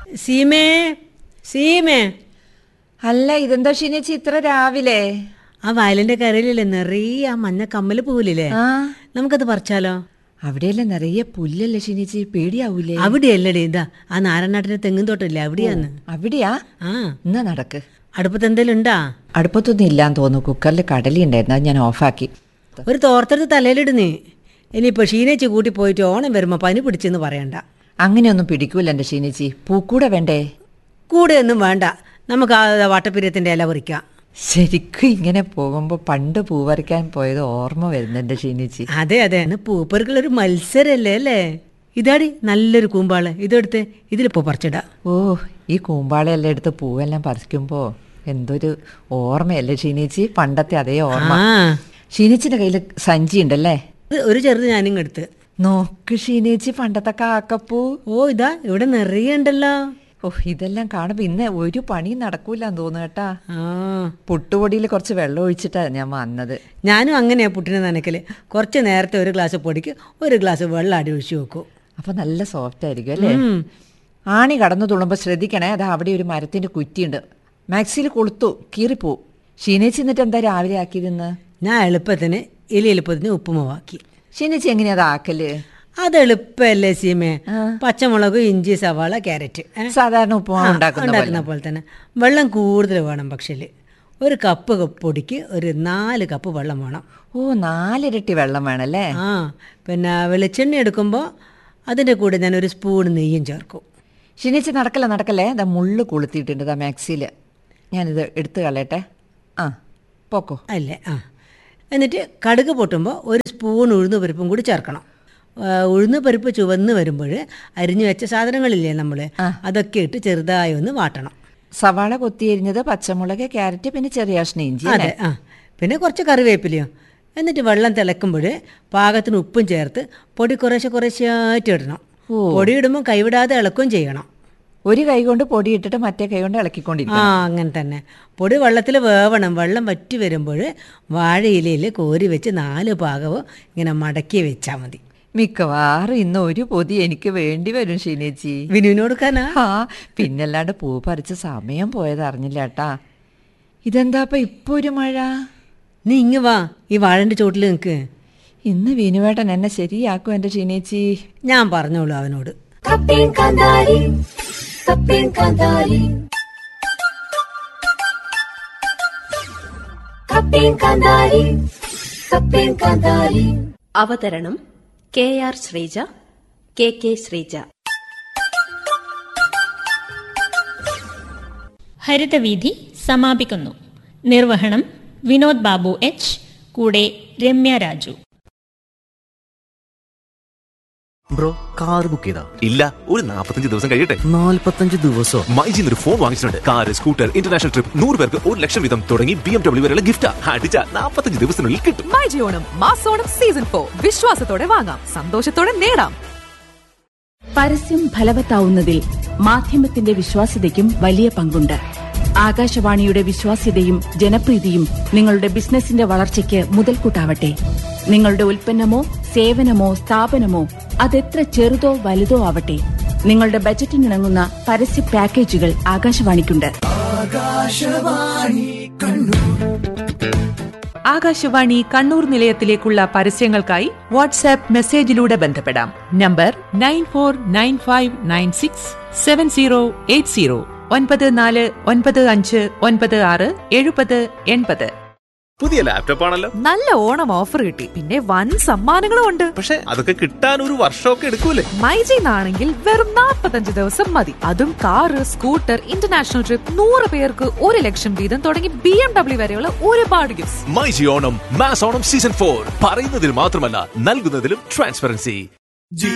സീമേ സീമേ അല്ല ഇതെന്താ ഷീനേച്ചി ഇത്ര രാവിലെ ആ വയലിന്റെ കരയിലല്ലേ നിറയെ ആ മഞ്ഞ കമ്മല് പൂവില്ലേ ആ നമുക്കത് പറിച്ചാലോ അവിടെയല്ലേ നിറയെ പുല്ലല്ലേ ഷീനേച്ചി പേടിയാവൂലേ അവിടെയല്ലടി ഇതാ ആ നാരനാട്ടിലെ തെങ്ങും തോട്ടമില്ലേ അവിടെയാന്ന് അവിടെയാ ആ എന്നാ നടക്ക് അടുപ്പത്ത് എന്തേലും ഉണ്ടാ അടുപ്പത്തൊന്നും ഇല്ലാന്ന് തോന്നുന്നു കുക്കറിൽ കടലി ഉണ്ടായിരുന്നു അത് ഞാൻ ഓഫാക്കി ഒരു തോർത്തെടുത്ത് തലയിലിടുന്നേ ഇനിയിപ്പോ ക്ഷീണിച്ച് കൂട്ടി പോയിട്ട് ഓണം വരുമ്പോ പനി പിടിച്ചെന്ന് പറയണ്ട അങ്ങനെയൊന്നും പിടിക്കൂല എൻ്റെ ഷീനേച്ചി പൂക്കൂടെ വേണ്ടേ കൂടെ ഒന്നും വേണ്ട നമുക്ക് ആ വട്ടപ്പിരിയത്തിന്റെ ഇല പറിക്കാം ശരിക്കും ഇങ്ങനെ പോകുമ്പോൾ പണ്ട് പൂ പറിക്കാൻ പോയത് ഓർമ്മ വരുന്നുണ്ട് ഷീനേച്ചി അതെ അതെ ഇന്ന് പൂപ്പറുകളൊരു മത്സരല്ലേ അല്ലേ ഇതാടി നല്ലൊരു കൂമ്പാള് ഇതെടുത്ത് ഇതിലിപ്പോ പറിച്ചിടാ ഓ ഈ കൂമ്പാളയെല്ലാം എടുത്ത് പൂവെല്ലാം പറിക്കുമ്പോൾ എന്തൊരു ഓർമ്മയല്ലേ ഷീനേച്ചി പണ്ടത്തെ അതേ ഓർമ്മ ആ ഷീനേച്ചിന്റെ കയ്യിൽ സഞ്ചി ഉണ്ടല്ലേ ഇത് ഒരു ചെറുത് ഞാനിങ് എടുത്ത് നോക്ക് ഷീനേച്ചി പണ്ടത്തെ കാക്കപ്പൂ ഓ ഇതാ ഇവിടെ നിറയെ ഉണ്ടല്ലോ ഓ ഇതെല്ലാം കാണുമ്പോൾ ഇന്ന് ഒരു പണിയും നടക്കൂലെന്ന് തോന്നുന്നു കേട്ടാ ആ പുട്ടുപൊടിയിൽ കുറച്ച് വെള്ളം ഒഴിച്ചിട്ടാണ് ഞാൻ വന്നത് ഞാനും അങ്ങനെയാ പുട്ടിനെ നനക്കല് കുറച്ച് നേരത്തെ ഒരു ഗ്ലാസ് പൊടിക്ക് ഒരു ഗ്ലാസ് വെള്ളം അടി ഒഴിച്ചു വെക്കും അപ്പോൾ നല്ല സോഫ്റ്റ് ആയിരിക്കും അല്ലേ ഉം. ആണി കടന്നു തുള്ളുമ്പോൾ ശ്രദ്ധിക്കണേ അത് അവിടെ ഒരു മരത്തിന്റെ കുറ്റിയുണ്ട് മാക്സിയിൽ കൊളുത്തു കീറിപ്പോവും ഷീനേച്ചി എന്നിട്ട് എന്താ രാവിലെ ആക്കിയതെന്ന് ഞാൻ എളുപ്പത്തിന് എലി എളുപ്പത്തിന് ഉപ്പുമാവാക്കി ഷീനേച്ചി എങ്ങനെയാ അത് ആക്കല് അത് എളുപ്പമല്ലേ സീമേ പച്ചമുളക് ഇഞ്ചി സവാള ക്യാരറ്റ് ഏ? സാധാരണ ഉപ്പുമാവ് ആ, ഉണ്ടാക്കുന്ന പോലെ ഉണ്ടാക്കുന്ന പോലെ തന്നെ വെള്ളം കൂടുതൽ വേണം പക്ഷേ ഒരു കപ്പ് പൊടിക്ക് ഒരു നാല് കപ്പ് വെള്ളം വേണം ഓ നാലിരട്ടി വെള്ളം വേണല്ലേ ആ പിന്നെ വെളിച്ചെണ്ണ എടുക്കുമ്പോൾ അതിൻ്റെ കൂടെ ഞാൻ ഒരു സ്പൂൺ നെയ്യും ചേർക്കും ഷീനേച്ചി നടക്കല്ല നടക്കല്ലേ ഇതാ മുള്ളു കൊളുത്തിയിട്ടുണ്ട് ഇതാ മാക്സിയിൽ ഞാനിത് എടുത്തു കളയട്ടെ ആ പോക്കോ അല്ലേ ആ എന്നിട്ട് കടുക് പൊട്ടുമ്പോൾ ഒരു സ്പൂൺ ഉഴുന്ന് പരിപ്പും കൂടി ചേർക്കണം ആ, ഉഴുന്ന് പരിപ്പ് ചുവന്ന് വരുമ്പോൾ അരിഞ്ഞു വെച്ച സാധനങ്ങളില്ലേ നമ്മൾ അതൊക്കെ ഇട്ട് ചെറുതായി ഒന്ന് വാട്ടണം സവാള കൊത്തിയരിഞ്ഞത് പച്ചമുളക് ക്യാരറ്റ് പിന്നെ ചെറിയ കഷ്ണം ഇഞ്ചി അതെ ആ പിന്നെ കുറച്ച് കറിവേപ്പിലയോ എന്നിട്ട് വെള്ളം തിളക്കുമ്പോൾ പാകത്തിന് ഉപ്പും ചേർത്ത് പൊടി കുറേശ്ശെ കുറേശ്ശായിട്ട് ഇടണം പൊടി ഇടുമ്പോൾ കൈവിടാതെ ഇളക്കുകയും ചെയ്യണം ഒരു കൈ കൊണ്ട് പൊടി ഇട്ടിട്ട് മറ്റേ കൈ കൊണ്ട് ഇളക്കിക്കൊണ്ടിരിക്കും ആ അങ്ങനെ തന്നെ പൊടി വെള്ളത്തിൽ വേവണം വെള്ളം വറ്റി വരുമ്പോൾ വാഴയിലയിൽ കോരി വെച്ച് നാല് പാകവും ഇങ്ങനെ മടക്കി വെച്ചാൽ മതി മിക്കവാറും ഇന്ന് ഒരു പൊതി എനിക്ക് വേണ്ടി വരും ഷീനേച്ചി വിനുവിന് കൊടുക്കാനാ ആ പിന്നല്ലാണ്ട് പൂ പറിച്ച് സമയം പോയത് അറിഞ്ഞില്ല കേട്ടാ ഇതെന്താ ഇപ്പൊ ഇപ്പൊ ഒരു മഴ നീ ഇങ്ങ് വാ ഈ വാഴൻ്റെ ചോട്ടിൽ നിൽക്ക് ഇന്ന് വിനുവേട്ടൻ എന്നെ ശരിയാക്കും എൻ്റെ ഷീനേച്ചി ഞാൻ പറഞ്ഞോളൂ അവനോട് Kaping Kandari, Kaping Kandari. Kaping Kandari, Kaping Kandari. അവതരണം K R Sreeja K K Sreeja Harithaveedhi സമാപിക്കുന്നു നിർവഹണം വിനോദ് ബാബു എച്ച് കൂടെ Ramya Raju bro car book ചെയ്താ ഇല്ല ഒരു നാൽപ്പത്തഞ്ച് ദിവസം കഴിയട്ടെ നാല്പത്തഞ്ച് ദിവസോ മൈജിൽ ഒരു ഫോൺ വാങ്ങിച്ചിട്ടുണ്ട് കാർ സ്കൂട്ടർ ഇന്റർനാഷണൽ ട്രിപ്പ് നൂറ് പേർക്ക് ഒരു ലക്ഷം വീതം തുടങ്ങി ബി എം ഡബ്ല്യൂ വരെയുള്ള ഗിഫ്റ്റ് അടിച്ച നാൽപ്പത്തഞ്ച് ദിവസത്തിനുള്ളിൽ കിട്ടും മൈജി ഓണം മാസോണം സീസൺ ഫോർ വിശ്വാസത്തോടെ വാങ്ങാം സന്തോഷത്തോടെ നേടാം പരസ്യം ഫലവത്താവുന്നതിൽ മാധ്യമത്തിന്റെ വിശ്വാസ്യതയ്ക്കും വലിയ പങ്കുണ്ട് ആകാശവാണിയുടെ വിശ്വാസ്യതയും ജനപ്രീതിയും നിങ്ങളുടെ ബിസിനസിന്റെ വളർച്ചയ്ക്ക് മുതൽക്കൂട്ടാവട്ടെ നിങ്ങളുടെ ഉൽപ്പന്നമോ സേവനമോ സ്ഥാപനമോ അതെത്ര ചെറുതോ വലുതോ ആവട്ടെ നിങ്ങളുടെ ബജറ്റിനിണങ്ങുന്ന പരസ്യ പാക്കേജുകൾ ആകാശവാണിക്കുണ്ട് ആകാശവാണി കണ്ണൂർ നിലയത്തിലേക്കുള്ള പരസ്യങ്ങൾക്കായി വാട്സാപ്പ് മെസ്സേജിലൂടെ ബന്ധപ്പെടാം number nine four nine five nine six seven zero eight zero ഒൻപത് നാല് ഒൻപത് അഞ്ച് ഒൻപത് ആറ് എഴുപത് എൺപത് പുതിയ ലാപ്ടോപ്പ് ആണല്ലോ നല്ല ഓണം ഓഫർ കിട്ടി പിന്നെ വൻ സമ്മാനങ്ങളും ഉണ്ട് പക്ഷെ അതൊക്കെ കിട്ടാൻ ഒരു വർഷമൊക്കെ എടുക്കൂലേ മൈജിന്നാണെങ്കിൽ വെറും നാൽപ്പത്തഞ്ച് ദിവസം മതി അതും കാറ് സ്കൂട്ടർ ഇന്റർനാഷണൽ ട്രിപ്പ് നൂറ് പേർക്ക് ഒരു ലക്ഷം വീതം തുടങ്ങി ബി എം ഡബ്ല്യു വരെയുള്ള ഒരുപാട് gift myG Onam mass Onam season four പറയുന്നതിൽ മാത്രമല്ല നൽകുന്നതിലും ട്രാൻസ്പെറൻസി